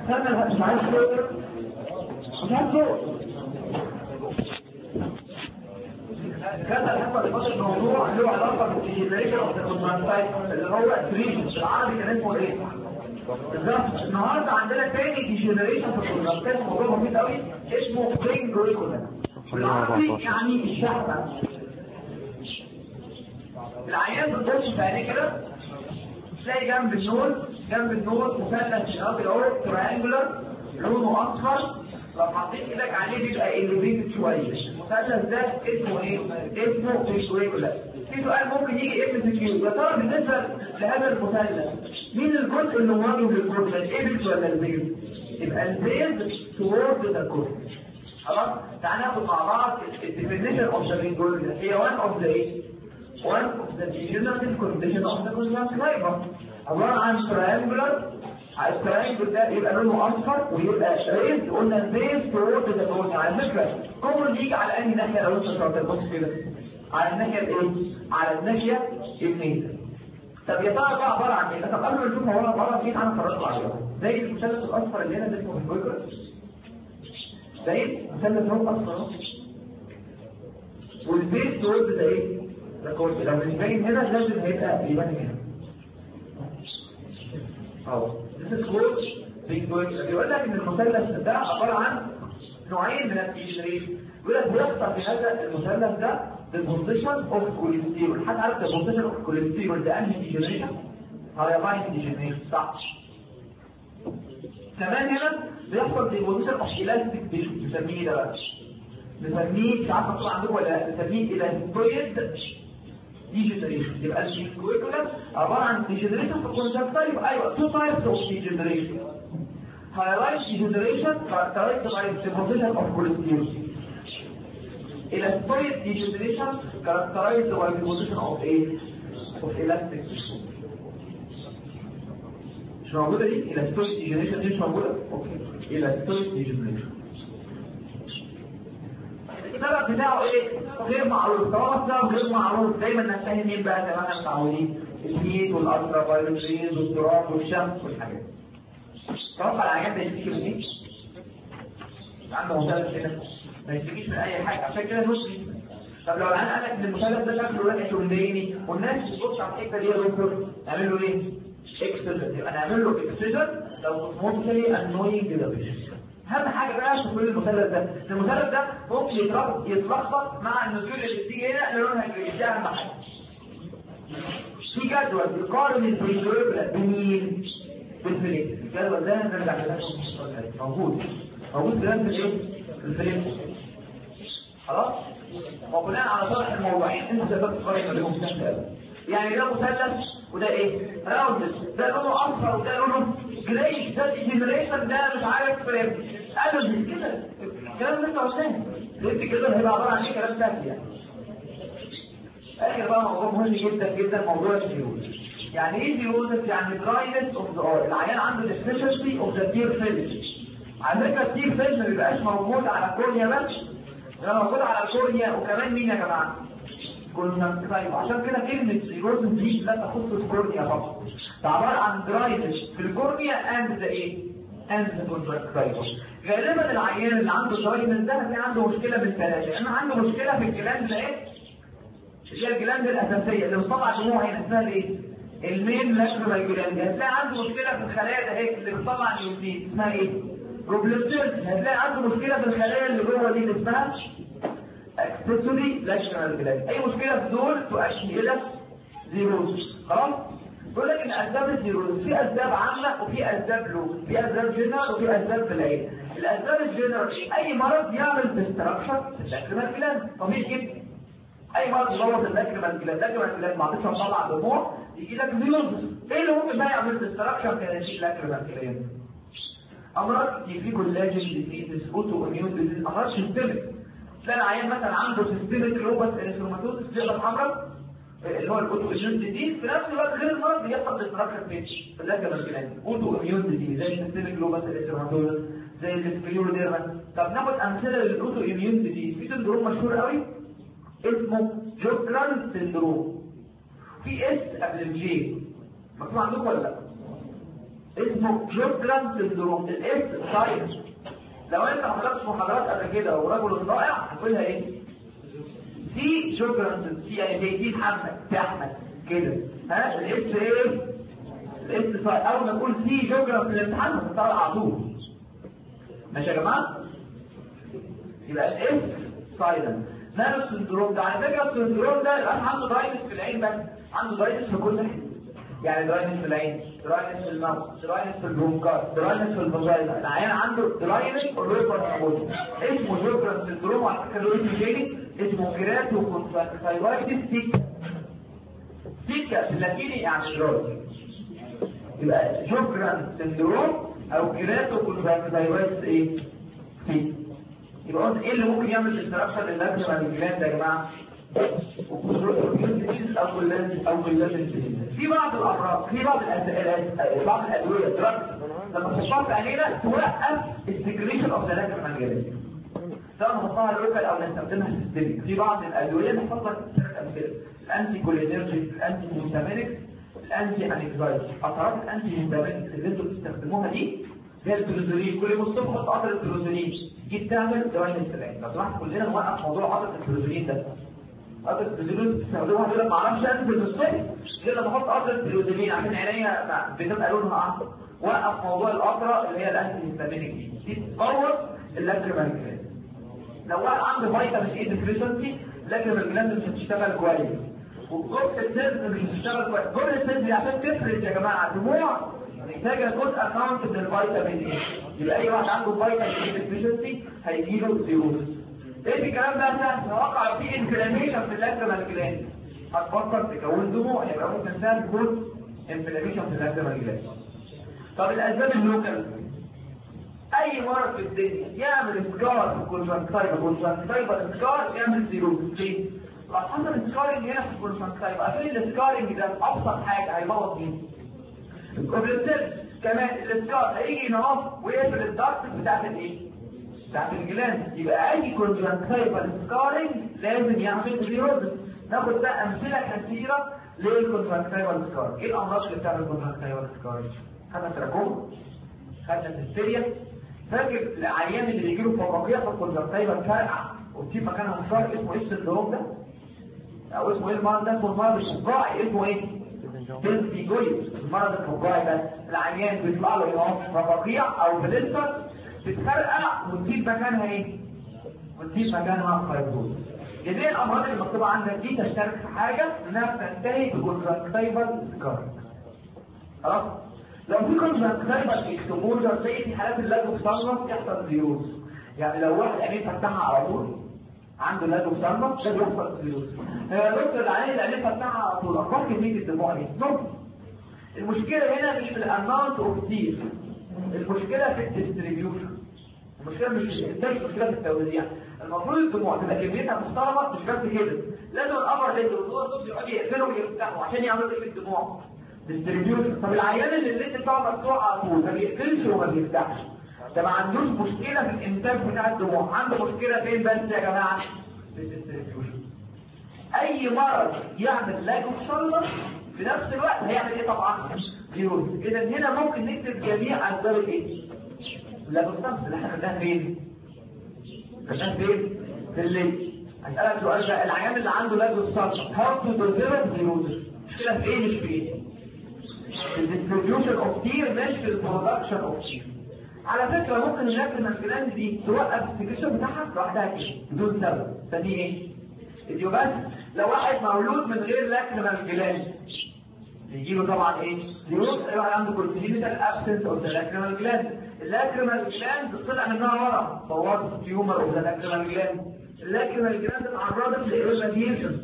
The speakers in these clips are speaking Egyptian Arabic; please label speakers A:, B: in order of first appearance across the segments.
A: استنى مش عايز صوت مش عايز صوت كذا الحصه اللي فاتت الموضوع له علاقه بالديجنريشن اوف ذا كونتراكتايل اللي هو التريشن بالعربي كان اسمه ايه؟ بالظبط النهارده عندنا تاني ديجنريشن في الكونتراكتايل موضوع مهم قوي اسمه برين جويكولا بالعربي يعني الشحمه العيان بتبص في عينيه كده تلاقي جنب النور جنب النور مثلث شرابي اهو تريانجولار لونه اصفر لو حطيت ايدك عليه بيبقى اليفيتد شويه المثلث ده اسمه ايه؟ اسمه فيشويكولا في سؤال ممكن يجي ام سي كيو يا ترى بالنسبه لهذا المثلث مين الجزء اللي مواجه للكورتكس الايبكس ولا البيز؟ يبقى البيز تورد ذا كورتكس خلاص تعالى ناخد مع بعض الديفينيشن اوف ذا فينجول هي وان اوف ذا ايه؟ one of the degenerative condition of the conjunctivitis عبارة عن triangular الترينجل ده يبقى لونه اصفر ويبقى ريز قلنا البيز تورد ذا بون على فكره كومن يجي على انهي ناحيه لو انت شاطر بص كده على الناحيه الايه؟ على الناحيه اليمين طب يا ترى بقى عباره عن ايه؟ طب قبل ما نشوف هو عباره عن ايه انا فرجت عليه زي المثلث الاصفر اللي هنا ده اسمه الفويكر زي المثلث هو اصفر والبيز تورد ده ايه؟ لو مش باين هنا لازم هيبقى يبان هنا اهو this is called big boy بيقول لك ان المثلث ده عباره عن نوعين من الديجنريشن بيقول لك بيحصل في هذا المثلث ده البوزيشن اوف كوليسترول حد عارف البوزيشن اوف كوليسترول ده انهي ديجنريشن هايلاين ديجنريشن صح كمان هنا بيحصل في البوزيشن اوف الاستيك تيشو بنسميه ده بقى بنسميه مش عارف مكتوب عندكم ولا بنسميه الاستويد ديجنريشن يبقى الكويكولا عبارة عن ديجنريشن في الكونجكتيف ايوه تو تايبس اوف ديجنريشن هايلايت ديجنريشن characterized by deposition of cholesterol elastic degeneration characterized by deposition of a of elastic tissue مش موجودة دي elastic degeneration دي مش موجودة اوكي elastic degeneration السبب بتاعه ايه غير معروف طالما السبب غير معروف دايما نتهم مين بقى زي ما احنا متعودين الهيت والالترا فايولت ريز والتراب والشمس والحاجات توقع الحاجات ما يشتكي من ايه عنده مثلث هنا ما يشتكيش من اي حاجه عشان كده نسري طب لو العيان قال لك ان المثلث ده شكله وحش ومضايقني والناس بتبص على الحته دي يا دكتور نعمل له ايه؟ اكسجن يبقى نعمل له اكسجن لو موتلي انوينج ده اهم حاجه بقى في كل المثلث ده المثلث ده ممكن يتربط يتلخبط مع النزول اللي بتيجي هنا اللي لونها جريش ده اهم حاجه في جدول يقارن البريزوربلا بمين بالفليك الجدول ده نرجع لكم موجود موجود في نفس الايه الفليك خلاص وبناء على طرح الموضوعين انت تقدر تقارن ما بينهم بشكل يعني ده مثلث وده ايه راوند ده لونه اصفر وده لونه جريش ده ديجنريشن ده مش عارف قالوا كده الكلام ده انت عشان لقيت كده هيبقى عباره عن ايه كلام سهل يعني اخر بقى موضوع مهم جدا جدا موضوع الفيروز يعني ايه فيروز يعني دراينس اوف ذا اي العيان عنده ديفيشنسي اوف ذا تير فيلم على فكره التير فيلم ما بيبقاش موجود على الكورنيا بس ده موجود على الكورنيا وكمان مين يا جماعه كنا طيب عشان كده كلمة سيروز دي لا تخص الكورنيا فقط ده عبارة عن دراينس في الكورنيا اند ذا ايه اند ذا كونتراكتايفوس غالبا العيان اللي عنده دراينس ده هتلاقي عنده مشكلة من ثلاثة اما عنده مشكلة في الجلاند ده ايه اللي هي الجلاند الاساسية اللي بتطلع دموع هنا اسمها ايه المين لاكريمال جلاند هتلاقي عنده مشكلة في الخلايا ده ايه اللي بتطلع نيوتين اسمها ايه بروبليستيرز هتلاقي عنده مشكلة في الخلايا اللي جوه دي اللي اسمها اكسسوري لاكشنال جلاند اي مشكله في دول تؤدي الى زيروز خلاص بيقول لك ان اسباب الزيروز في اسباب عامه وفي اسباب لو في اسباب جنرال وفي اسباب في العين الاسباب الجنرال اي مرض يعمل ديستراكشن في اللاكريمال جلاند طبيعي جدا اي مرض يبوظ اللاكريمال جلاند اللاكريمال جلاند ما عادش مطلع دموع يجي لك زيروز ايه اللي ممكن بقى يعمل ديستراكشن في هذه اللاكريمال جلاند امراض كتير في كولاجين ديزيز اوتو اميون ديزيز امراض سيستميك تلاقي العيان مثلا عنده سيستميك لوبس اريثروماتوزس بيقلب حمراء اللي هو الاوتو اميون ديزيز في نفس الوقت غير المرض بيحصل ديستراكشن في في اللاكريمال جلاند اوتو اميون ديزيز زي سيستميك لوبس اريثروماتوزس زي السكليروديرما طب ناخد امثله للاوتو اميون ديزيز في سندروم مشهور قوي اسمه جوكران سندروم في اس قبل الجي مكتوب عندكم ولا لا اسمه جوجران سندروم الاس ساينس لو انت ما حضرتش محاضرات قبل كده ورجل ضائع هتقولها ايه سي جوجران سي يعني زي دي محمد سي احمد كده ها الاس ايه الاس ساينس اول ما تقول سي جوجران في الامتحان هتطلع على طول ماشي يا جماعه يبقى الاس سايلنت ماله السندروم ده على فكره السندروم ده يبقى عنده دراينس في العين بس عنده دراينس في كل حته يعني دراينس في العين دراينس في الماوس دراينس في البرونكات دراينس في الفاجينا العيان عنده دراينس اوريبر نابوت اسمه جوجران سندروم على فكره له اسم تاني اسمه كيراتو كونتراكتايلايتس سيكا سيكا باللاتيني يعني راجل يبقى جوجران سندروم او كيراتو كونتراكتايلايتس ايه سيكا يبقى قلت ايه اللي ممكن يعمل انتراكشن للنفس مع الجلاند يا جماعه او اللازم او اللازم في بعض الامراض في بعض الأد- بعض الادويه دراج لما تشرب علينا توقف السكريشن اوف ذا لازم مع الجلاند سواء نحطها لوكال او نستخدمها سيستميك في بعض الادويه نحطها امثله الانتي كولينرجيك الانتي موسامينيك الانتي انكزايتي اثرات الانتي موسامينيك اللي انتوا بتستخدموها دي زي التلوزولين كل ما الصبح تحط قطر التلوزولين جيت تعمل دواء السلام لو سمحت كلنا نوقف موضوع قطر التلوزولين ده قطر التلوزولين بتستخدموها يقول لك ما اعرفش انزل الصبح غير لما احط قطر التلوزولين عشان عينيا ما- بتبقى لونها احمر وقف موضوع القطره اللي هي الانتي هيستامينيك دي دي تبوظ اللاكريمال جلاند لو واحد عنده فيتامين اي ديفيشنسي اللاكريمال جلاند مش هتشتغل كويس وجرعه السيلز مش هتشتغل كويس جرعه السيلز دي عشان تفرز يا جماعه الدموع محتاجه جزء اكونت من الفيتامين اي يبقى اي واحد عنده فيتامين اي ديفيشنسي هيجي له سيروز ايه الكلام ده سهل توقع فيه انفلاميشن في اللاكريمال جلاند هتفكر تكون دموع يبقى ممكن سهل يكون انفلاميشن في اللاكريمال جلاند طب الاسباب اللوكال اي مرض في الدنيا يعمل سكار في الكونجنكتيفا كونجنكتيفا سكار يعمل زيروز ليه؟ لو حصل سكارنج هنا في الكونجنكتيفا عشان السكارنج ده ابسط حاجه هيبوظ مين؟ الكوبليتيل كمان السكار هيجي ينقص ويقفل الضغط بتاعت الايه؟ بتاعت الجلاند يبقى اي كونجنكتيفا سكارنج لازم يعمل زيروز ناخد بقى امثله كثيره للكونجنكتيفا سكار ايه الامراض اللي بتعمل كونجنكتيفا سكار؟ خدنا تراكم خدنا الهستيريا فاكر العيان اللي بيجي له فوقيه في الكونجكتيفا فرقع وتسيب مكانها مصار اسمه ايه السندروم ده او اسمه ايه المرض ده اسمه المرض الفقاعي اسمه ايه بنتيجويد المرض الفقاعي ده العيان بيطلع له هنا فقاقيع او بلستر بتفرقع وتسيب مكانها ايه وتسيب مكانها فايبروز جميع الامراض اللي مكتوبه عندك دي تشترك في حاجه انها بتنتهي بكونجكتيفا سكار خلاص لو في كونجكتيفا اكسبوجر زي في حالات اللاجوكسالما يحصل زيروز يعني لو واحد عينيه فتحها على طول عنده لاجوكسالما ده بيحصل زيروز يا دكتور العين اللي عينيه فتحها على طول اخبار كميه الدموع دي نقطة. المشكله هنا مش في الاماونت اوف تير المشكله في الديستريبيوشن المشكله مش في الانتاج المشكله في التوزيع المفروض الدموع تبقى كميتها محترمه مش بس كده لازم الامر ليد والدكتور دول يقعدوا يقفلوا ويفتحوا عشان يعملوا ايه في الدموع ديستريبيوشن طب العيان اللي الليد بتاعه مفتوح على طول ما بيقفلش وما بيفتحش ده ما عندوش مشكله في الانتاج بتاع الدموع عنده مشكله فين بس يا جماعه في الديستريبيوشن اي مرض يعمل لاجوكسالما في نفس الوقت هيعمل ايه طبعا فيروس اذا هنا ممكن نكتب جميع اسباب الايه لاجوكسالما اللي احنا خدناها فين خدناها فين في الليل هسألك سؤال ده العيان اللي عنده لاجوكسالما هاو تو ديفلوب فيروس مشكله في ايه مش في ايه الديستريبيوشن اوف تير مش في البرودكشن اوف تير على فكرة ممكن اللاكريمال جلاند دي توقف السكريشن بتاعها لوحدها كده بدون سبب فدي ايه؟ دي بس لو واحد مولود من غير لاكريمال جلاند يجي له طبعا ايه؟ زيروس ايوه عنده كورتيزيتال ابسنس اوف ذا لاكريمال جلاند اللاكريمال جلاند طلع منها ورا فورت تيومر اوف ذا لاكريمال جلاند اللاكريمال جلاند اتعرضت لايريديشن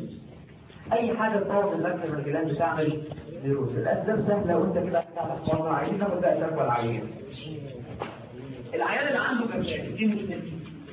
A: اي حاجه تبوظ اللاكريمال جلاند تعمل فيروس الاسباب سهله وانت كده هتعرف تطلع عايزين ناخد بقى شكوى العيان العيان اللي عنده جمشان دي مشكلته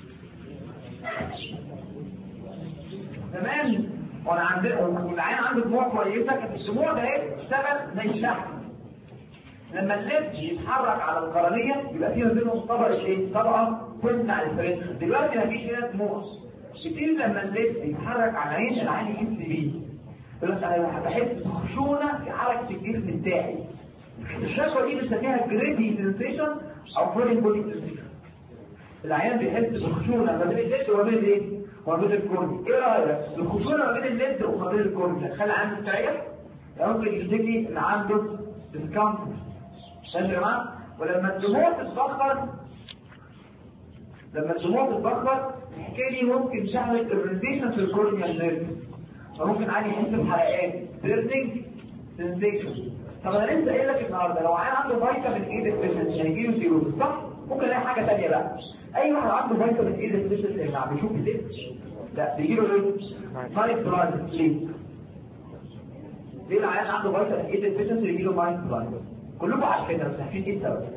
A: زمان وانا عندي والعيان عنده دموع كويسه كانت الدموع ده ايه تشتغل زي الشحن لما اللب يتحرك على القرنيه يبقى فيها بينهم طبقه ايه طبقه تمنع الفريش دلوقتي مفيش هنا دموع كتير لما اللب يتحرك على عين العين يحس بيه يقول لك انا بحس بخشونه في حركه الجسم بتاعي الشكوى دي بنسميها جريدي سنسيشن او فولين بودي سنسيشن العيان بيحس بخشونه ما بين الليد وما بين ايه وما بين الكورني ايه رايك الخشونه ما بين الليد وما بين الكورني خلي عنده استريح ممكن يشتكي ان عنده ديسكمفورت ماشي يا جماعه ولما الدموع تتبخر لما الدموع تتبخر الحكايه دي ممكن تعمل irritation في الكورنيا نيرف فممكن عادي يحس بحرقات بيرنينج سنسيشن طب انا لسه قايل لك النهارده لو عيان عنده فيتامين اي ديفيشنسي هيجي له سيروز صح ممكن الاقي حاجه ثانيه بقى اي واحد عنده فيتامين اي ديفيشنسي يا جماعه بيشوف الليل لا بيجي له ايه مايند بلاند ليه ليه العيان عنده فيتامين اي ديفيشنسي يجي له مايند بلاند كلكم عارفينها بس عارفين ايه السبب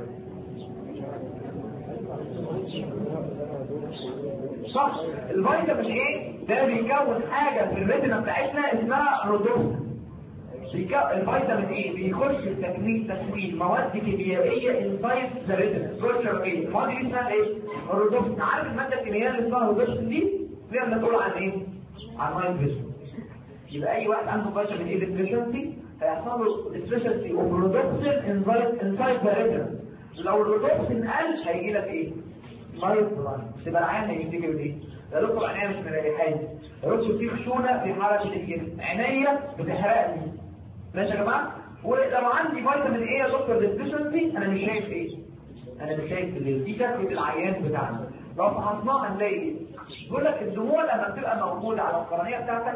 A: صح الفيتامين ايه ده بيكون حاجه في الريتنا بتاعتنا اسمها رودوس الفيتامين ايه بيخش في تكوين تكوين مواد كيميائيه انسايد ذا ريتنا سوشيال ايه المواد دي اسمها ايه الرودوس عارف الماده الكيميائيه اللي اسمها رودوس دي ليه بنقول عن ايه عن مايند فيجن يبقى اي واحد عنده فيتامين ايه ديفيشنسي هيحصل له ديفيشنسي اوف رودوكسين انسايد ذا ريتنا لو الرودوكسين قل هيجي لك ايه مايند بلاند تبقى العين هيفتكر بايه يا دكتور عينيا مش مريحاني يا دكتور في خشونه في حركه الجسم عينيا بتحرقني ماشي يا جماعه ولو عندي فيتامين ايه يا دكتور ديفيشنسي انا مش شايف ايه انا مش شايف الليل دي شكوى العيان بتاعنا لو فحصناه هنلاقي ايه بيقول لك الدموع لما بتبقى موجوده على القرنيه بتاعتك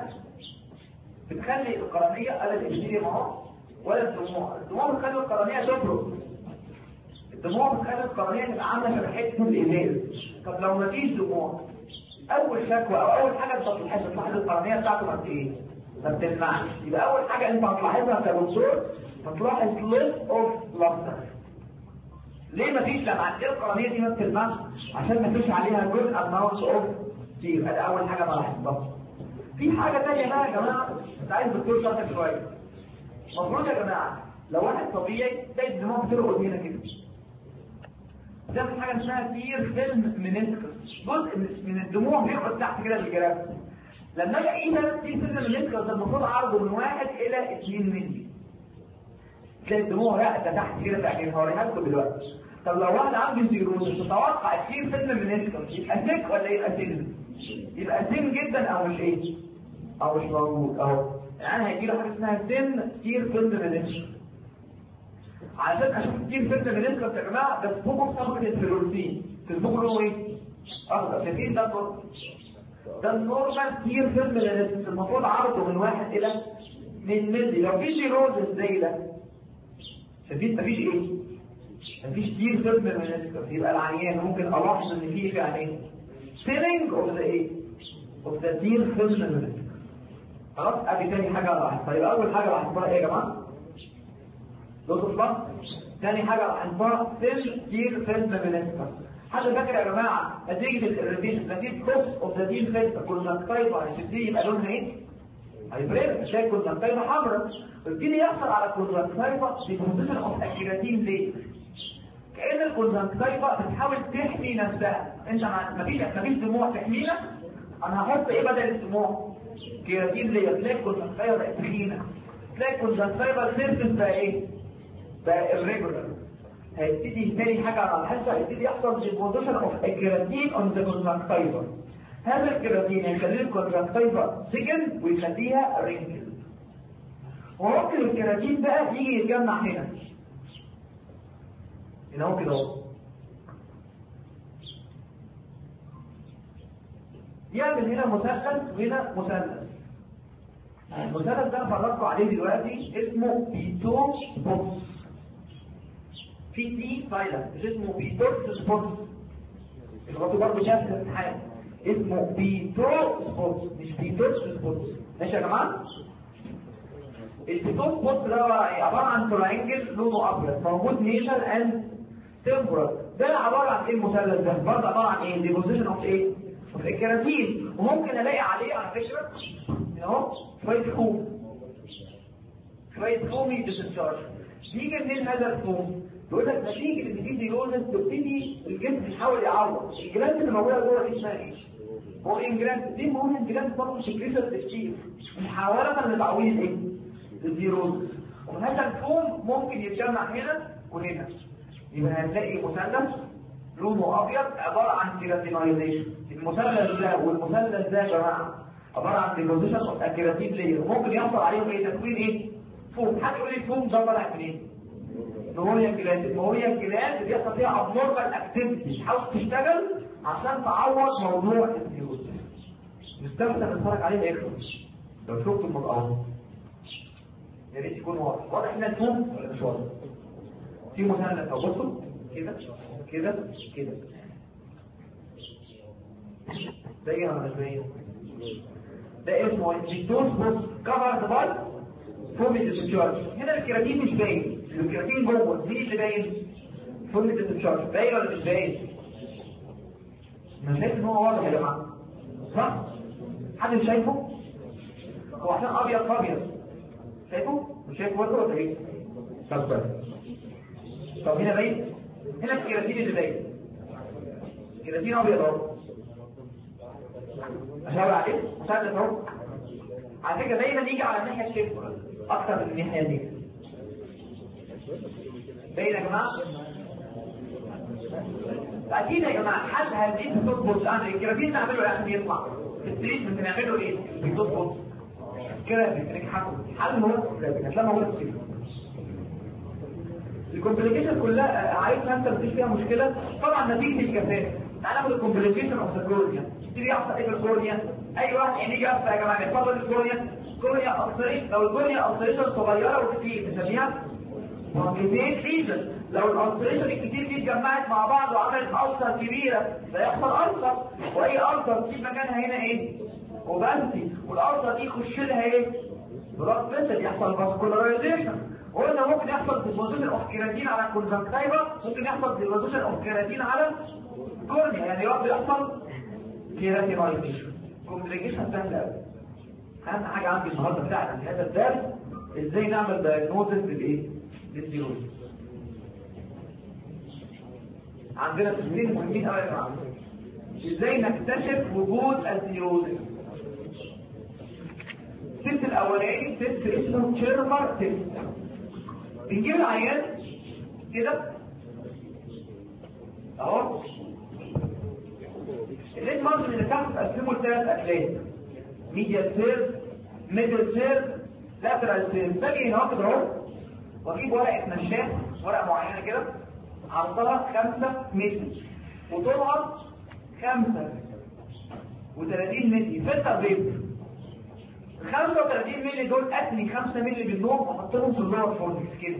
A: بتخلي القرنيه قلت الابتديم اهو ولا الدموع الدموع بتخلي القرنيه تبرد الدموع بتخلي القرنيه تبقى عامله شبه حته الازاز طب لو مفيش دموع اول شكوى او اول حاجه انت بتلاحظها تلاحظ القرنيه بتاعته ما ايه ما بتلمعش يبقى اول حاجه انت هتلاحظها كدكتور هتلاحظ ليس اوف لافتر ليه ما فيش لما ليه القرنيه دي ما بتلمعش عشان ما فيش عليها جزء اماونت اوف تير ادي اول حاجه بلاحظها في حاجه ثانيه بقى يا جماعه انت عايز دكتور شاطر شويه المفروض يا جماعه لو واحد طبيعي تلاقي الدماغ بترقد هنا كده ده في حاجه اسمها تير فيلم منسكس جزء من الدموع بيرقد تحت كده بالجراف لما اجي اقيسها تير فيلم منسكس المفروض عرضه من واحد الى 2 مللي تلاقي الدموع راقده تحت كده في هوريها لكم دلوقتي طب لو واحد عنده سيروز تتوقع التير فيلم منسكس يبقى سيك ولا يبقى سن يبقى سن جدا او مش ايه او مش موجود اهو يعني هيجي له حاجه اسمها سن تير فيلم منسكس عشان اشوف كتير فيلم من انكم يا جماعه بس فوقه طبقه الفلوروسين تسبقوا له ايه اخضر شايفين ده النور ده النورمال كتير فيلم من المفروض عرضه من واحد الى من ملي لو في سيروز زي ده شايفين مفيش ايه مفيش كتير فيلم من انكم يبقى العيان ممكن الاحظ ان في فعلا ايه سيلينج اوف ذا ايه اوف ذا تير فيلم من انكم خلاص ادي تاني حاجه لاحظها يبقى اول حاجه لاحظها ايه يا جماعه دكتور بقى تاني حاجة هنفرق سيل تير فيلم منسكا حد فاكر يا جماعة نتيجة الإريتيشن نتيجة كوس اوف ذا تير فيلم كونجكتيفا هتبتدي يبقى لونها ايه؟ هيبريد هتلاقي كونجكتيفا حمراء ويبتدي يحصل على كونجكتيفا ديبوزيشن اوف الكيراتين ليه؟ كأن الكونجكتيفا بتحاول تحمي نفسها انت مفيش مفيش دموع تحمينا انا هحط ايه بدل الدموع؟ كيراتين ليه؟ تلاقي الكونجكتيفا بقت تخينة تلاقي الكونجكتيفا السيرفس بقى ايه؟ بقى الريجولار هيبتدي تاني حاجة على الحصة هيبتدي يحصل ديبوزيشن اوف الكيراتين اون ذا كونجكتيفا هذا الكيراتين هيخلي الكونجكتيفا سجن ويخليها رينكل وممكن الكيراتين بقى يجي يتجمع هنا هنا هو كده اهو يعمل هنا مثلث وهنا مثلث المثلث ده فرجتكم عليه دلوقتي اسمه بيتو بوكس في دي سايلنت مش اسمه بيتوكس بوكس اللي هو برضه شاف الامتحان اسمه بيتو سبوتس مش بيتوكس سبوتس ماشي يا جماعه البيتو سبوتس ده عباره عن تراينجل لونه ابيض موجود نيشن اند تمبرال ده عباره عن ايه المثلث ده برضه عباره عن ايه ديبوزيشن اوف ايه اوف الكيراتين وممكن الاقي عليه على فكره اهو شويه كوم شويه كومي ديسشارج بيجي منين هذا الكوم يقول لك نتيجه ان دي ديروزس تبتدي الجسم يحاول يعوض الجلاند اللي موجوده جوه دي اسمها ايه هو انجلاند دي مهم الجلاند برضه سكريشن تشتير محاوله لتعويض ايه الديروزس وهذا الفوم ممكن يتجمع هنا وهنا يبقى هنلاقي مثلث لونه ابيض عباره عن كيراتينايزيشن المثلث ده والمثلث ده يا جماعه عباره عن ديبوزيشن اوف كيراتين لير ممكن يحصل عليهم ايه تكوين ايه فوم حد يقول لي الفوم ده طالع منين نوريا الجلاند النوريا الجلاند بيحصل فيها ابنورمال اكتيفيتي تحاول تشتغل عشان تعوض موضوع الفيوز نستمتع نتفرج عليه يخلص لو شفت المضغط يا ريت يكون واضح واضح ان الفوم ولا مش واضح في مثلث اهو بصوا كده كده كده ده ايه ولا مش باين ده اسمه الجيتوس بص كفر باي فوم الديسشارج هنا الكيراتين مش باين الكيراتين جوه مين اللي باين فوم الديسشارج باين ولا مش باين انا شايف ان هو واضح يا جماعه صح حد مش شايفه هو عشان ابيض فابيض شايفه مش شايفه برضه ولا ايه طب كويس طب هنا باين هنا الكيراتين اللي باين الكيراتين ابيض اهو اشاور عليه مثلث اهو على فكره دايما يجي على الناحيه الشمال اكتر من الناحيه دي باين يا جماعه اكيد يا جماعه حد هديك تظبط انا الكراتين نعمله ايه عشان يطلع التريتمنت نعمله ايه بتظبط كده بتريك حل حل هو هتلاقي موجود كده الكومبليكيشن كلها عارف انت مفيش فيها مشكله طبعا نتيجه الكفاءه تعالى ناخد الكومبليكيشن اوف ذا كورنيا تيجي يحصل ايه في الكورنيا اي واحد يعني يجي يحصل يا جماعه يفضل الكورنيا كورنيا التريشن لو الكورنيا التريشن صغيره وكتير نسميها كونجيتيت ليجن لو الالتريشن الكتير دي اتجمعت مع بعض وعملت ألسر كبيرة فيحصل ألسر وأي ألسر تجيب مكانها هنا إيه؟ وبنتي والألسر دي يخش لها إيه؟ بلاد فيسل يحصل فاسكولارايزيشن وقلنا ممكن يحصل ديبوزيشن اوف كيراتين على الكونجكتيفا ممكن يحصل ديبوزيشن اوف كيراتين على كورنيا يعني يقدر يحصل كيراتينايزيشن كومبليكيشن سهله قوي اهم حاجه عندي النهارده بتاعنا في هذا الدرس ازاي نعمل دايجنوزس للايه؟ للسيروز عندنا تسمين مهمين قوي يا جماعه ازاي نكتشف وجود السيروزس التست الاولاني تست اسمه تشيرمر تست بنجيب العيان كده اهو الليد مارجن اللي تحت تقسمه لثلاث اكلات ميديال سيرز ميدل سيرز لاترال سيرز باجي هنا كده اهو واجيب ورقه نشاف ورقه معينه كده عرضها 5 متر وطولها 5 و30 مللي فلتر بيض 35 مللي دول اتني 5 مللي منهم واحطهم في اللور فورنكس كده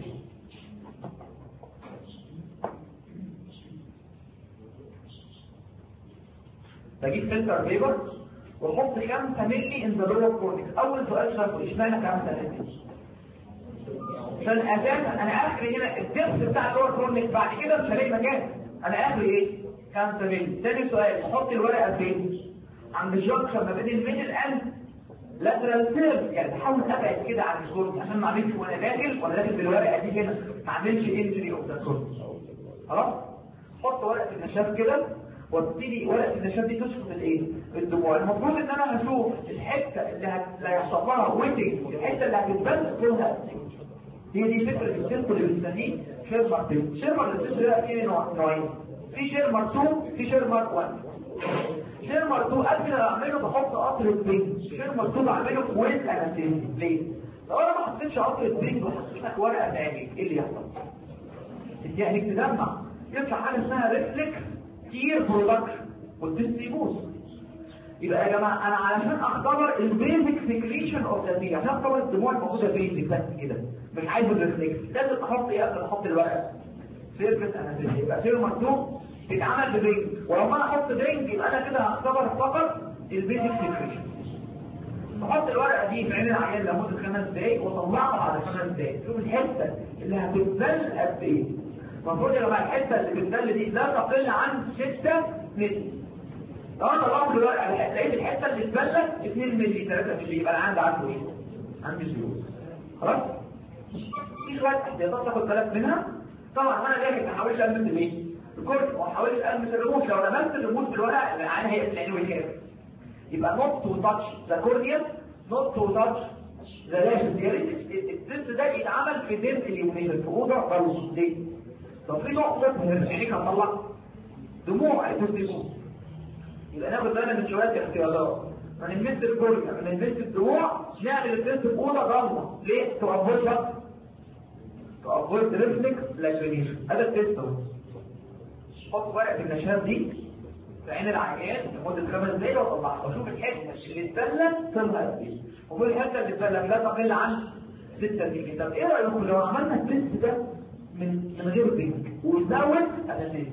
A: بجيب فلتر بيبر واحط 5 مللي ان ذا لور فورنكس اول سؤال شافه اشمعنى 5 مللي عشان اساسا انا اخري هنا الدبس بتاع اللور فورنكس بعد كده مش هلاقي مكان انا اخري ايه 5 مللي تاني سؤال احط الورقه فين عند الجنكشن ما بين الميدل اند لاترال سيرف يعني بحاول ابعد كده عن الكورن عشان ما اعملش وانا داخل وانا داخل بالورقه دي هنا ما اعملش انجري اوف ذا كورن خلاص حط ورقه النشاف كده وابتدي ورقه النشاف دي تشفط الايه الدموع المفروض ان انا هشوف الحته اللي هت- هيحصل لها ويتنج الحته اللي هتتبل فيها هي دي فكره السيركل اللي بنسميه شيرمر تيست شيرمر التيست ده فيه نوع- نوعين في شيرمر 2 في شيرمر 1 شيرمر 2 قبل ما اعمله بحط قطر البينج شيرمر 2 بعمله ويز انستيزي ليه لو انا ما حطيتش قطر البينج وحطيت لك ورقه تاني ايه اللي يحصل يعني تدمع يطلع حاجه اسمها ريفلكس تير برودكشن والتست يبوظ يبقى يا جماعه انا علشان اختبر البيزك سكريشن اوف ذا عشان اختبر الدموع الموجوده بيزك بس كده مش عايز الريفلكس لازم احط ايه قبل ما احط الورقه سيرفس انستيزي يبقى سير مكتوب بيتعمل ببينج ولو انا احط بينج يبقى انا كده هختبر فقط البيزك سكريشن بحط الورقه دي في عين العيان لمده خمس دقايق واطلعها بعد خمس دقايق شوف الحته اللي هتتبل قد ايه المفروض يا جماعه الحته اللي بتبل دي لا تقل عن 6 متر لو انا طلعت الورقه لقيت الحته اللي اتبلت 2 مللي 3 مللي يبقى انا عندي عنده ايه؟ عندي زيوت خلاص؟ في شويه احتياطات تاخد بالك منها طبعا وانا داخل ما احاولش المس الايه؟ الكرسي وما احاولش المس الرموش لو لمست الرموش بالورقه العين هيقفل عينه ويخاف يبقى not to touch the cornea not to touch بلاش يا ريت التست ده يتعمل في دير اليومين في اوضه ضلمه ليه؟ طب في نقطه من عينيك هتطلع دموع التست دموع يبقى ناخد بالنا من شويه اختيارات ما نلمس الكل ما نلمس الدموع نعمل التست في اوضه ضلمه ليه؟ تقفل وقت تقفل ريفلكس لاكرينيشن هذا التست اهو حط ورقه النشاط دي في عين العيان لمده خمس دقايق واطلعها واشوف الحته اللي اتسلم طلع قد ايه وكل الحته اللي اتسلم لا تقل عن 6 مللي طب ايه رايكم لو عملنا التست ده من من غير بينك وزود انستيزيا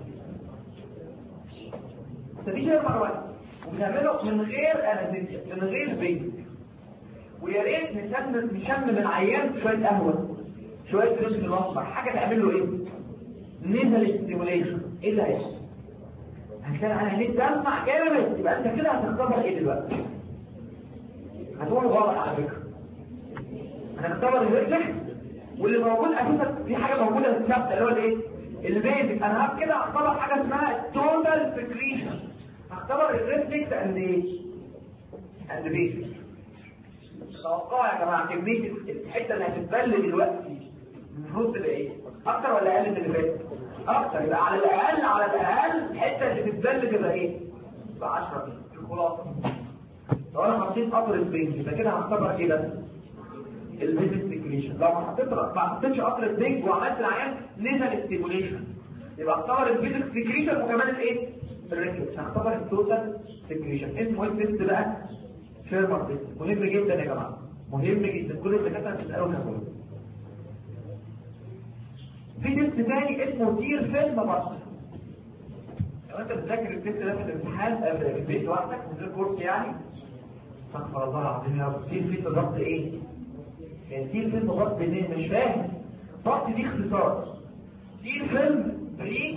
A: مفيش غير مره واحده وبنعمله من غير انستيزيا من غير بينك ويا ريت نشمم نشمم العيان شويه قهوه شويه رز الاصفر حاجه تعمل له ايه نزل ستيموليشن ايه اللي هيحصل هتلاقي انا عينيك تسمع جامد يبقى انت كده هتختبر ايه دلوقتي هتقول غلط على فكره انا هختبر الرجل واللي موجود اساسا في حاجه موجوده ثابته اللي هو الايه البيزك انا هب كده هختبر حاجه اسمها توتال سكريشن هختبر الريفلكس اند ايه اند بيزك توقعوا يا جماعه كميه الحته اللي هتتبل دلوقتي المفروض تبقى ايه اكتر ولا اقل من اللي فات اكتر يبقى على الاقل على الاقل الحته اللي تتبل تبقى ايه تبقى 10 في الخلاصه لو انا حطيت قطر البنج يبقى كده هختبر ايه بس الفيزيت سيكريشن لو ما حطيت ما حطيتش قطر البنج وعملت العيان نزل ستيموليشن يبقى اختبر الفيزيت سيكريشن وكمان الايه الريكتس هختبر التوتال سيكريشن اسمه ايه التست بقى فيرمر تيست مهم جدا يا جماعه مهم جدا كل الدكاتره بتسالوا كده في تيست تاني اسمه تير فيلم بصر لو انت بتذاكر التيست ده في الامتحان في البيت لوحدك من غير كورس يعني استغفر الله العظيم يا رب تير فيلم ضغط ايه؟ يعني تير فيلم ضغط منين مش فاهم ضغط دي اختصار تير فيلم بريك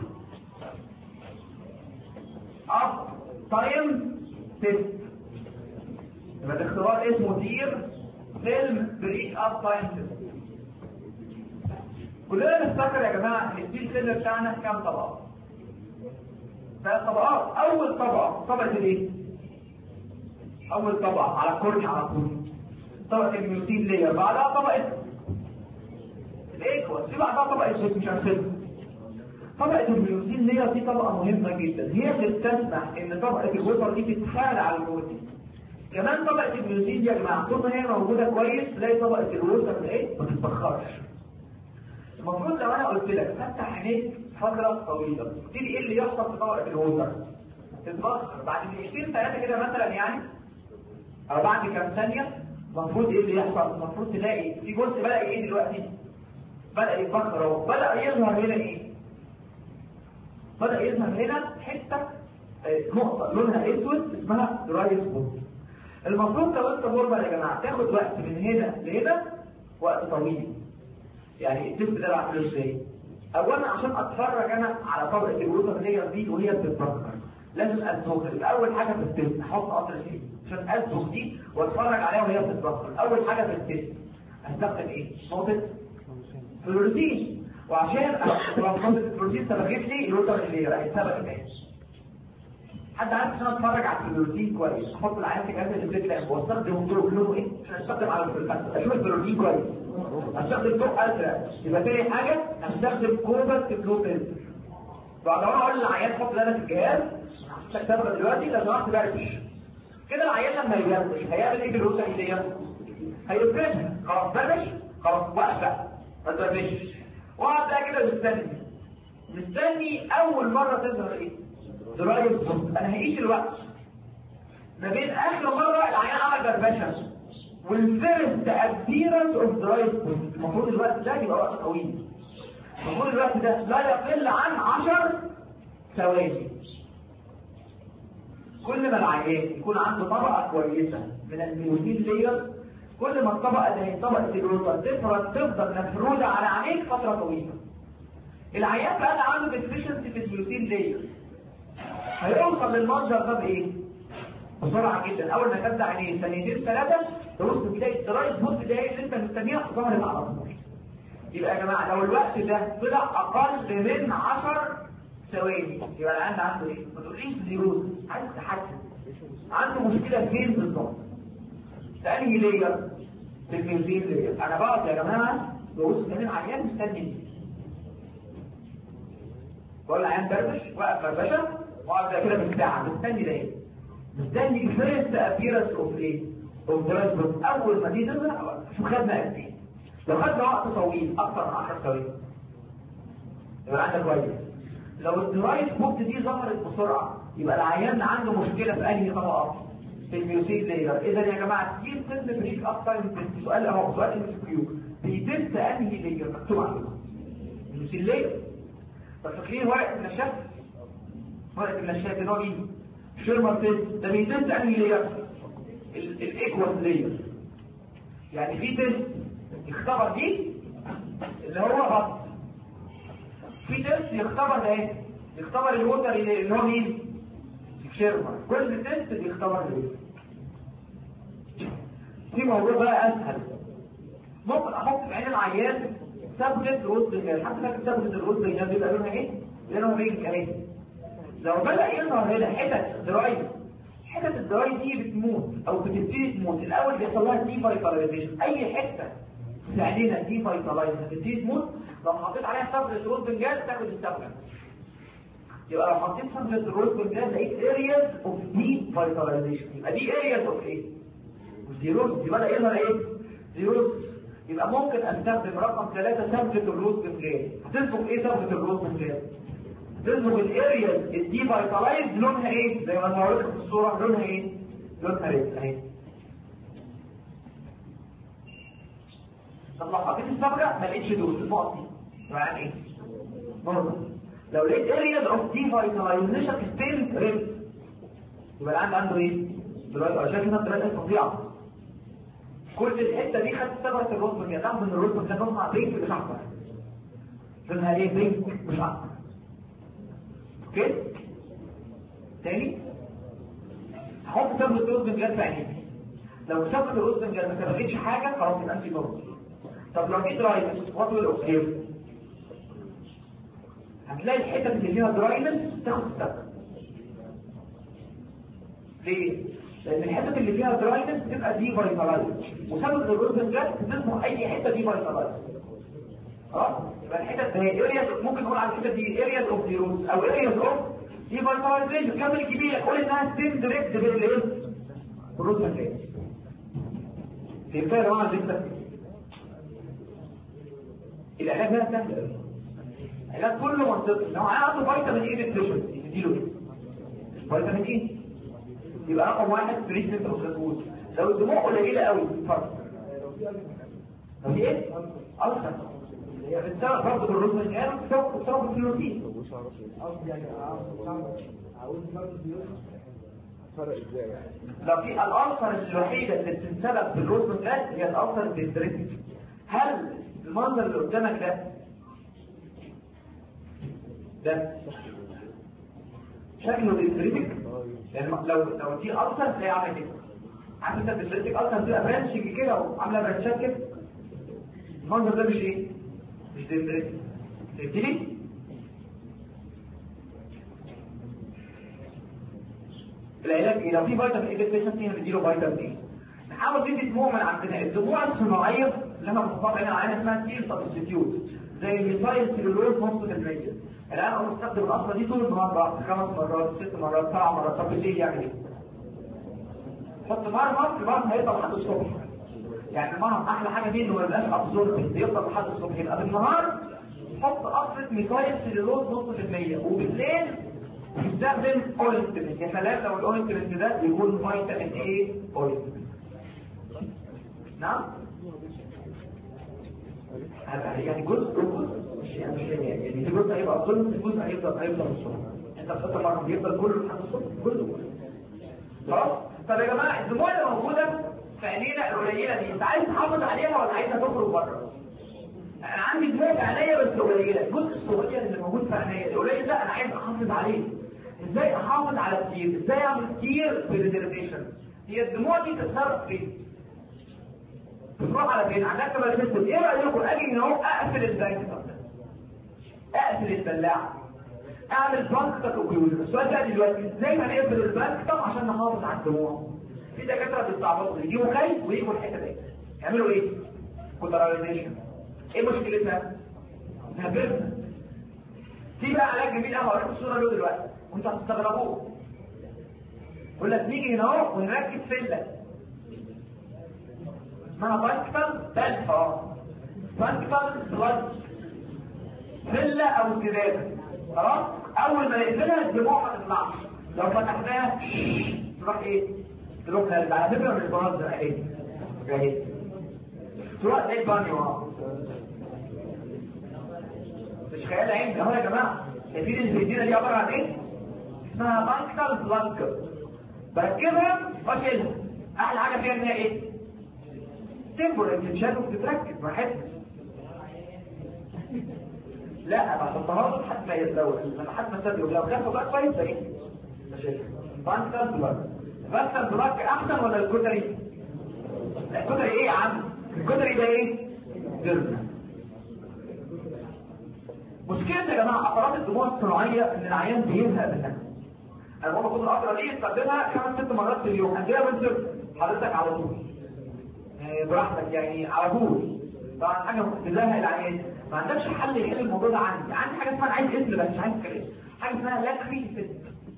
A: اب تايم تيست يبقى الاختبار اسمه تير فيلم بريك اب تايم تيست كلنا نفتكر يا جماعة ان الديل سيلر بتاعنا كام طبقة ثلاث طبقات اول طبقة طبقة الايه اول طبقة على الكورني على طول طبقة الميوتين لير بعدها طبقة الايكوس في بعدها طبقة مش عارفين طبقة الميوتين لير دي طبقة مهمة جدا هي اللي بتسمح ان طبقة الوتر دي تتحال على البروتين كمان طبقة الميوتين دي يا جماعة طول ما هي موجودة كويس تلاقي طبقة الوتر ايه ما تتبخرش المفروض لو انا قلت لك فتح عينيك فتره طويله قلت لي ايه اللي يحصل في طبقه الوتر تتبخر بعد دقيقتين ثلاثه كده مثلا يعني او بعد كام ثانيه المفروض ايه اللي يحصل المفروض تلاقي في جزء بدا ايه دلوقتي بدا يتبخر اهو بدا يظهر هنا ايه بدا يظهر هنا حته نقطه لونها اسود اسمها دراي سبوت المفروض لو انت مرمى يا جماعه تاخد وقت من هنا لهنا وقت طويل يعني التست ده بعمله ازاي اولا عشان اتفرج انا على طبقه الوتر دي دي وهي بتتبخر لازم ادوخ اول حاجه في التست احط قطر فيه عشان ادوخ دي واتفرج عليها وهي بتتبخر اول حاجه في التست هستخدم ايه نقطه فلوروتين وعشان نقطه الفلوروتين سبقت لي الوتر اللي راحت سبقت ايه حد عارف عشان اتفرج على الفلوروتين كويس احط العيان في جهاز الفكره واستخدم دور لونه ايه عشان استخدم على اشوف الفلوروتين كويس هستخدم ضوء ازرق يبقى تاني حاجه هستخدم كوبر بلو فلتر بعد ما اقول للعيان حط لنا في الجهاز هستخدمها دلوقتي لو سمحت بقى كده العيان لما يبرش هيعمل ايه بالروسه دي هيفرشها خلاص برش خلاص وقف بقى ما تبرشش واقعد بقى كده مستني مستني اول مره تظهر ايه درايه بالظبط انا هقيس الوقت ما بين اخر مره العيان عمل بربشه والفيرست ابيرنس اوف درايف المفروض الوقت ده يبقى وقت طويل المفروض الوقت ده لا يقل عن 10 ثواني كل ما العيان يكون عنده طبقه كويسه من الميوتين لير كل ما الطبقه اللي هي طبقه الوتر تفرد تفضل مفروده على عينيك فتره طويله العيان بقى عنده ديفيشنسي في الميوتين لير هيوصل للمنظر ده بايه بسرعه جدا اول ما تبدا عينيه ثانيتين ثلاثه تبص تلاقي الدرايف بوت ده اللي انت مستنيها ظهرت على طول يبقى يا جماعه لو الوقت ده طلع اقل من 10 ثواني يبقى العيان عنده ايه ما تقوليش زيروز عايز تحسن عنده مشكله فين بالظبط ثاني لير في الميوزين لير انا بقعد يا جماعه ببص كمان العيان مستني بقول العيان دردش واقف فرفشه واقعد زي كده بالساعه مستني ده ايه مستني فيرست ابيرنس اوف ايه اوف درايف اول ما دي تظهر شوف خدنا قد ايه لو خدنا وقت طويل اكتر من 10 ثواني يبقى عندك كويس لو الدرايف بوت دي ظهرت بسرعه يبقى العيان عنده مشكله في انهي طبقه في الميوسيك لاير اذا يا جماعه كتير قسم بريك اكتر من سؤال اهو سؤال ام اس كيو بيتست انهي لاير مكتوب عندكم الميوسيك لاير طب فاكرين ورقه النشاف ورقه النشاف اللي هو مين شيرمان تيست ده بيتست انهي لاير الايكوال لاير يعني في تيست يختبر دي اللي هو غلط في تيست يختبر ده ايه يختبر الوتر اللي هو مين شيرمان كل تيست بيختبر ايه في موضوع بقى اسهل ممكن احط في عين العيان سبجكت وسط الجهاز حتى فاكر سبجكت الوسط الجهاز بيبقى لونها ايه لونها بينك اهي لو بدا يظهر هنا حتت دراي حتت الدراي دي بتموت او بتبتدي تموت الاول بيحصل لها دي فايتاليزيشن اي حته تساعدنا دي فايتالايز هتبتدي تموت لو حطيت عليها سبجكت الوسط الجهاز تاخد السبجكت يبقى لو حطيت سبجكت الوسط الجهاز لقيت areas of devitalization يبقى دي areas of ايه زيروز يبقى ده يظهر ايه زيروز يبقى ممكن استخدم رقم ثلاثة سبجكت الروز بفلان هتنفق ايه سبجكت الروز بفلان هتنفق الارياز الدي فايتالايز لونها ايه زي ما انا هوريكم في الصورة لونها ايه لونها ريد اهي طب لو حطيت الصبغة ما لقيتش دول النقط دي يعني ايه برضه لو لقيت areas of devitalization still red يبقى العند عنده ايه دلوقتي عشان كده الثلاثه فظيعه كل الحته دي خدت ثبت الرسم كده تعرف ان الرسم ده لونها بينك مش احمر لونها ايه بينك مش احمر اوكي تاني هحط ثبت الرسم جد في عينيك لو ثبت الرسم جد ما سبقتش حاجه خلاص يبقى انت نور طب لو جيت رايت وات ويل اوبسيرف هتلاقي الحتت اللي فيها دراينس تاخد السبب ليه؟ لان الحتت اللي فيها دراينس تبقى دي فايتالايز وسبب الرزن ده تسمه اي حته دي فايتالايز خلاص يبقى الحتت هي ارياز ممكن نقول على الحته دي ارياز اوف زيروز او ارياز اوف دي فايتالايزيشن كمل كبيره قول انها ستين دايركت بالايه؟ بالرزن ده فهمتها يا جماعه الفكره؟ العلاج ده سهل العلاج كله منطقي لو عنده فيتامين اي ديفيشنسي تديله ايه؟ فيتامين اي يبقى رقم واحد تريتمنت اوف ذا لو الدموع قليله قوي فرق طب دي ايه؟ ألسر هي بتسبب برضه بالرسم الجهاز بتسبب بتسبب الفلوتين
B: فرق ازاي يعني
A: لو في الألسر الوحيدة اللي بتنسبب بالرسم الجهاز هي الألسر الديستريكت هل المنظر اللي قدامك ده ده شكله ديستريكت يعني لو لو دي ألسر تلاقي عامل كده عارف انت الديستريكت ألسر بتبقى برانشنج كده وعامله برانشات كده المنظر ده مش ايه مش ديستريكت فهمتني العلاج ايه لو في فيتامين اي ديفيشنسي هنديله فيتامين اي نحاول ندي دموع من عندنا الدموع الصناعيه لما بنحطها هنا علينا اسمها تيل سبستيوت زي الميثايل سيلولوز فوسفاتيدريت الان انا بستخدم الاصله دي طول النهار بقى خمس مرات ست مرات سبع مرات طب ليه يعني ايه حط مرهم المرهم هيفضل لحد الصبح يعني المرهم احلى حاجه فيه انه ما يبقاش ابزورب يفضل لحد الصبح يبقى بالنهار حط قطره ميثايل سيلولوز نص في المية وبالليل يستخدم اورنتمنت يا سلام لو الاورنتمنت ده يكون فيتامين ايه اورنتمنت نعم هذا يعني جزء جزء مش يعني مش يعني يعني في جزء هيبقى ظلم في جزء هيفضل هيفضل الصبح انت بتحط مرة بيفضل كله لحد الصبح كله خلاص طب يا جماعه الدموع اللي موجوده في عينينا القليله دي انت عايز تحافظ عليها ولا عايزها تخرج بره انا عندي دموع في عينيا بس قليله الجزء الصغير اللي موجود في عينيا القليل ده انا عايز احافظ عليه ازاي احافظ على الكتير ازاي اعمل كتير في الريزرفيشن هي الدموع دي تتصرف فين بتروح على فين عندك كمان سيستم ايه رايكم اجي ان هو اقفل البنك اقفل البلاعه اعمل بنك تكويل السؤال ده دلوقتي ازاي هنقفل البنك طب عشان نحافظ على الدموع في دكاتره بيستعبطوا يجيبوا خيط ويجوا الحته دي يعملوا ايه كوترايزيشن ايه مشكلتها انها بيرنا في بقى علاج جميل قوي هوريكم الصوره له دلوقتي وانتوا هتستغربوه يقول لك نيجي هنا اهو ونركب فله اسمها بانكتال بلف اه بانكتال بلاد فله او سداده خلاص اول ما نقفلها الدموع ما تطلعش لو فتحناها تروح ايه تروح نرجع على فكره مش بهزر اهي اهي تروح زي البانيو اه مش خيال عين اهو يا جماعه شايفين الفيديو دي عباره عن ايه اسمها بانكتال بلانك بركبها واشيلها احلى حاجه فيها ان هي ايه تمبر انت تشال وبتتركب براحتك لا ما تحطهاش لحد ما يتزوج لما حد ما يتزوج لو كان بقى كويس ده ايه بانكتال بلانك بانكتال بلانك احسن ولا الكتري الكتري ايه يا عم الكتري ده ايه جرم مشكلة يا جماعة قطرات الدموع الصناعية ان العيان بيزهق منها انا بقول باخد القطرة دي استخدمها خمس ست مرات في اليوم هديها وانت حضرتك على طول يعني براحتك يعني على طول طبعا حاجة بتزهق العيان ما عندكش حل يحل الموضوع ده عندي عندي حاجة اسمها عايز اسم بس مش عايز كلام حاجة اسمها لاكريسيت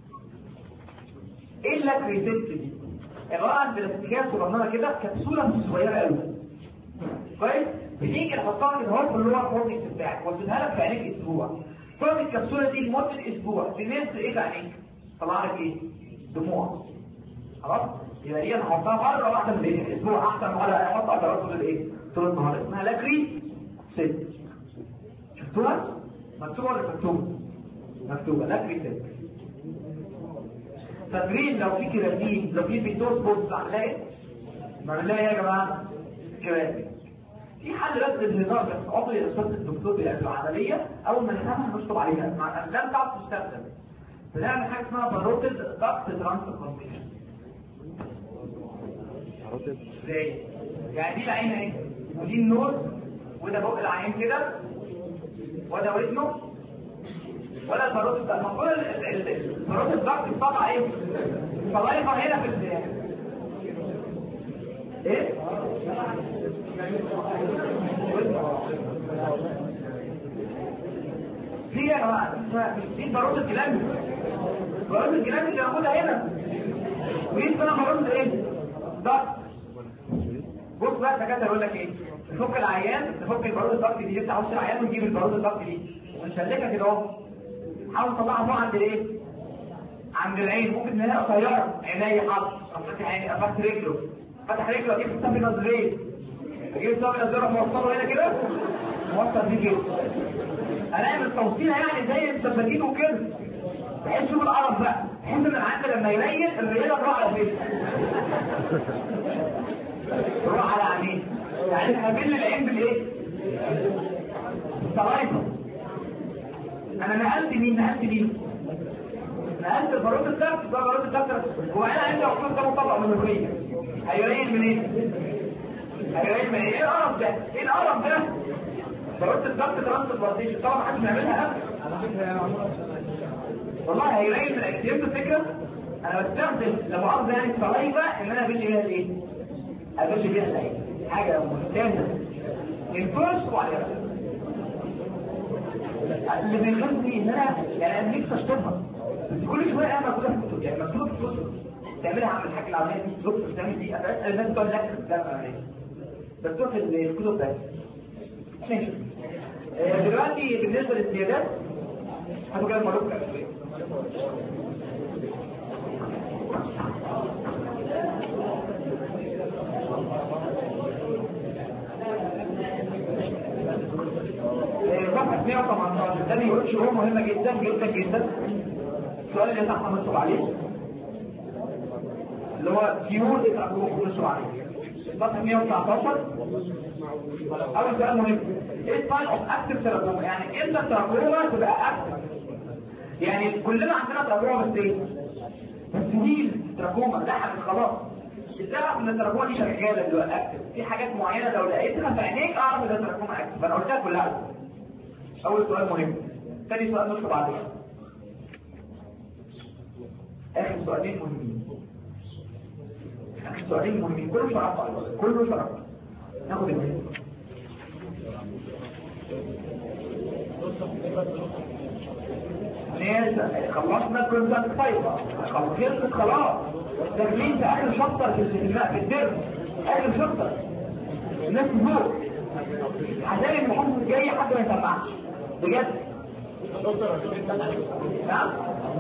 A: ايه اللاكريسيت دي؟ عبارة عن بلاستيكية صغننة كده كبسولة مش صغيرة قوي كويس بتيجي تحطها كده اهو في اللور كورنيكس بتاعك وتديها لك في عينيك اسبوع تقعد الكبسوله دي لمده اسبوع تنزل ايه في عينيك طلع لك ايه دموع خلاص يبقى دي هنحطها مره واحده في الايه اسبوع احسن ولا احط قطرات طول الايه طول النهار اسمها لاكري ست شفتوها مكتوبه ولا مكتوبه مكتوبه لاكري ست فاكرين لو في كراتين لو في بيتوس بوز هنلاقي ما هنلاقي يا جماعه كراتين في حل بس للنظام بس عضو يرسل الدكتور بيعمل العمليه اول ما نفهمها نشطب عليها مع الافلام تعرف تستخدم بنعمل حاجه اسمها باروتد ضغط ترانسفورميشن ازاي يعني دي العين اهي ودي النور وده بق العين كده وده ودنه ولا الباروتد ده المفروض الباروتد ضغط الطبعه ايه طبعا هنا في ايه في يا جماعه دي بارود الكلام بارود الكلام اللي موجوده هنا ودي اسمها بارود ايه ضغط بص بقى الدكاتره يقول لك ايه نفك العيان نفك البارود الضغط دي نفتح وش العيان ونجيب البارود الضغط دي ونشلكها كده اهو حاول تطلعها فوق عند الايه عند العين ممكن ان هي قصيره عينيا حاط افتح عيني افتح رجله فتح رجله اجيب السم نظريه اجيب السم نظريه موصله هنا كده موصل دي كده هنعمل توصيله يعني زي السباكين وكده بحيث شوف القرف بقى بحيث ان العند لما يريل الرياله تروح على فين تروح على عينيه يعني هنبل العين بالايه بالسلايفه انا نقلت مين نقلت مين نقلت البارود الضغط ده بارود الضغط هو انا عندي عقول ده مطلع من الريه هيريل من ايه هيريل من ايه ايه القرف ده ايه القرف ده بارود الضغط ترانسبورتيشن طبعا محدش بيعملها والله هيريل من الاكتيف الفكره انا بستخدم لو عاوز يعني السلايفه ان انا ابش بيها الايه ابش بيها العين حاجه ممتازه الفرش وعليها اللي بيخلصني ان انا يعني انا نفسي اشطبها بس كل شويه انا موجوده في الكتب يعني مكتوبه في الكتب تعملها عم الحاج العمليه دي دكتور تعمل دي افعال الناس بتقول لا ده العمليه بس تروح الكتب بس ماشي آه، دلوقتي بالنسبه للزيادات هاتوا كده المعلومه صفحة 118 ده بيقول شروط مهمة جدا جدا جدا السؤال اللي تحت مكتوب عليه اللي هو فيول اتراكوم مكتوب عليه صفحة 119 أول سؤال مهم ايه الساين اوف اكتف تراكوما يعني امتى التراكوما تبقى اكتف يعني كلنا عندنا تراكوما بس ايه بس دي تراكوما لحقت خلاص تعرف ان التراكوما دي شغاله دلوقتي اكتف في حاجات معينه لو لقيتها في عينيك اعرف ان التراكوما اكتف انا قلتها كلها اول سؤال مهم ثاني سؤال نشرب عليه اخر سؤالين مهمين اخر سؤالين مهمين كله شرف كله شرف ناخد الناس ناس خلصنا كونتاكت فايبر خلصت خلاص التجميل ده اخر شطر في الماء في الدرس اخر شطر الناس فوق عشان المحافظ الجاي حد ما يسمعش بجد نعم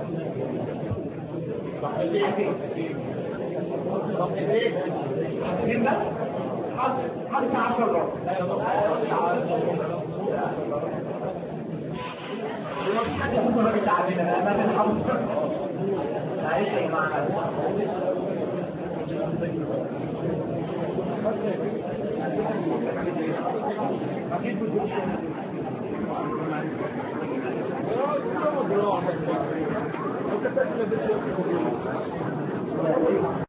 A: مين بس؟ حد عشر ربع حد يكون راجل تعبنا امام الحمد معلش يا جماعه
B: Thank you.